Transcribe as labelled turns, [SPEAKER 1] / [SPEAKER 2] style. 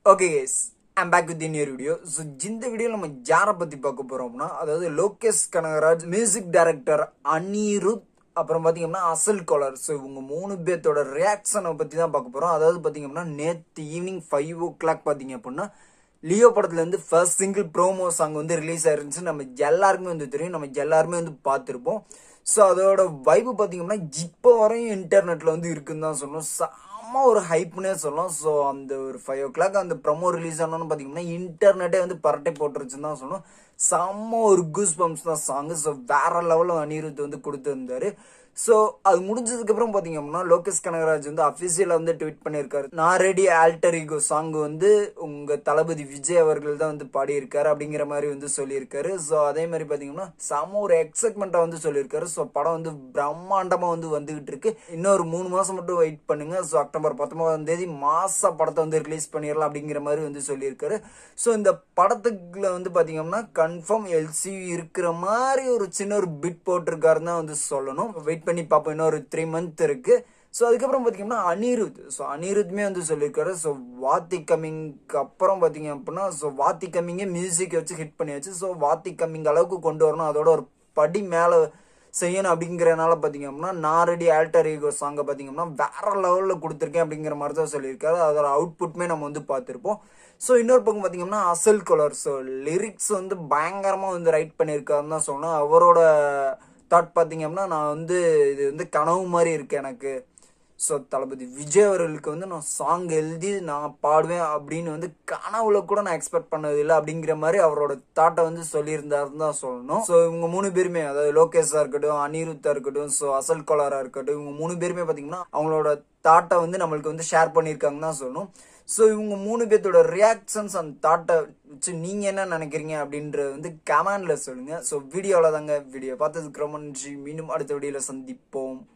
[SPEAKER 1] okay guys I'm back with in video so இந்த வீடியோவில் நம்ம யாரை பற்றி பார்க்க போகிறோம்னா அதாவது லோகேஷ் கனகராஜ் மியூசிக் டைரக்டர் அனிருத் அப்புறம் பார்த்தீங்கன்னா அசல் காலர் ஸோ இவங்க மூணு பேர்த்தோட ரியாக்ஷனை பற்றி தான் பார்க்க போகிறோம் அதாவது பார்த்தீங்கன்னா நேற்று ஈவினிங் ஃபைவ் ஓ கிளாக் பார்த்தீங்க அப்படின்னா லியோ படத்துலேருந்து ஃபர்ஸ்ட் சிங்கிள் ப்ரோமோ சாங் வந்து ரிலீஸ் ஆயிருந்துச்சு நம்ம எல்லாருக்குமே வந்து தெரியும் நம்ம எல்லாருமே வந்து பார்த்துருப்போம் ஸோ அதோட வைப்பு பார்த்தீங்கன்னா இப்போ வரையும் இன்டர்நெட்டில் வந்து இருக்குன்னு தான் சொல்லணும் செம்ம ஒரு ஹைப்னே சொல்லலாம் ஸோ அந்த ஒரு ஃபைவ் ஓ கிளாக் அந்த ப்ரமோ ரிலீஸ் ஆனோன்னு பார்த்தீங்கன்னா இன்டர்நெட்டே வந்து பரட்டை போட்டுருச்சுன்னு தான் சொல்லணும் செம்ம ஒரு கூஸ் பம்ப்ஸ் தான் சாங்கு ஸோ வேற லெவலில் அனிருத் வந்து கொடுத்துருந்தாரு ஸோ அது முடிஞ்சதுக்கு அப்புறம் பார்த்தீங்க அப்படின்னா லோகேஷ் கனகராஜ் வந்து அஃபிஷியலாக வந்து ட்வீட் பண்ணியிருக்காரு நான் ரெடி ஆல்டர் ஈகோ சாங் வந்து உங்கள் தளபதி விஜய் அவர்கள் தான் வந்து பாடியிருக்காரு அப்படிங்கிற மாதிரி வந்து சொல்லியிருக்காரு ஸோ அதே மாதிரி பார்த்தீங்கன்னா செம ஒரு எக்ஸைட்மெண்ட்டாக வந்து சொல்லியிருக்காரு ஸோ படம் வந்து பிரம்மாண்டமாக வந்து வந்துகிட்டு இருக்கு இன்னொரு மூணு மாதம் மட்டும் வெயிட் பண்ணுங்க ஸோ அக்டோபர் பத்தொன்பதாம் தேதி மாச படத்தை வந்து ரிலீஸ் பண்ணிடலாம் அப்படிங்கிற மாதிரி வந்து சொல்லியிருக்காரு ஸோ இந்த படத்துக்குள்ள வந்து பார்த்தீங்கன்னா கன்ஃபார்ம் எல்சி இருக்கிற மாதிரி ஒரு சின்ன ஒரு பிட் போட்டிருக்காருன்னு தான் வந்து சொல்லணும் வெயிட் பண்ணி பார்ப்போம் இன்னொரு த்ரீ மந்த் இருக்கு ஸோ அதுக்கப்புறம் பார்த்தீங்கன்னா அனிருத் ஸோ அனிருத்மே வந்து சொல்லியிருக்காரு ஸோ வாத்தி கம்மிங்க்கு அப்புறம் பார்த்தீங்க அப்படின்னா ஸோ வாத்தி கம்மிங்கே மியூசிக் வச்சு ஹிட் பண்ணியாச்சு ஸோ வாத்தி கம்மிங் அளவுக்கு கொண்டு வரணும் அதோட ஒரு படி மேலே செய்யணும் அப்படிங்கிறனால பார்த்தீங்க அப்படின்னா நான் ரெடி ஆல்டர் ஈகோ சாங்கை பார்த்தீங்கன்னா வேற லெவலில் கொடுத்துருக்கேன் அப்படிங்கிற மாதிரி தான் சொல்லியிருக்காரு அதோட அவுட்புட்மே நம்ம வந்து பார்த்துருப்போம் ஸோ இன்னொரு பக்கம் பார்த்தீங்கன்னா அசல் கலர் ஸோ லிரிக்ஸ் வந்து பயங்கரமாக வந்து ரைட் பண்ணியிருக்காருன்னு தான் சொல்லணும் அவரோட தாட் பார்த்தீங்க அப்படின்னா நான் வந்து இது வந்து கனவு மாதிரி இருக்கு எனக்கு ஸோ தளபதி விஜய் அவர்களுக்கு வந்து நான் சாங் எழுதி நான் பாடுவேன் அப்படின்னு வந்து கனவுல கூட நான் எக்ஸ்பெக்ட் பண்ணது இல்லை அப்படிங்கிற மாதிரி அவரோட தாட்டை வந்து சொல்லியிருந்தாருன்னு தான் சொல்லணும் ஸோ இவங்க மூணு பேருமே அதாவது லோகேஷா இருக்கட்டும் அனிருத்தா இருக்கட்டும் ஸோ அசல் கோலாரா இருக்கட்டும் இவங்க மூணு பேருமே பார்த்தீங்கன்னா அவங்களோட தாட்டை வந்து நம்மளுக்கு வந்து ஷேர் பண்ணியிருக்காங்கன்னு தான் சொல்லணும் ஸோ இவங்க மூணு பேர்த்தோட ரியாக்ஷன்ஸ் அந்த தாட்டை வச்சு நீங்க என்ன நினைக்கிறீங்க அப்படின்றது வந்து கமெண்ட்ல சொல்லுங்க ஸோ வீடியோவில் தாங்க வீடியோ பார்த்ததுக்கு ரொம்ப நன்றி மீண்டும் அடுத்த வீடியோவில் சந்திப்போம்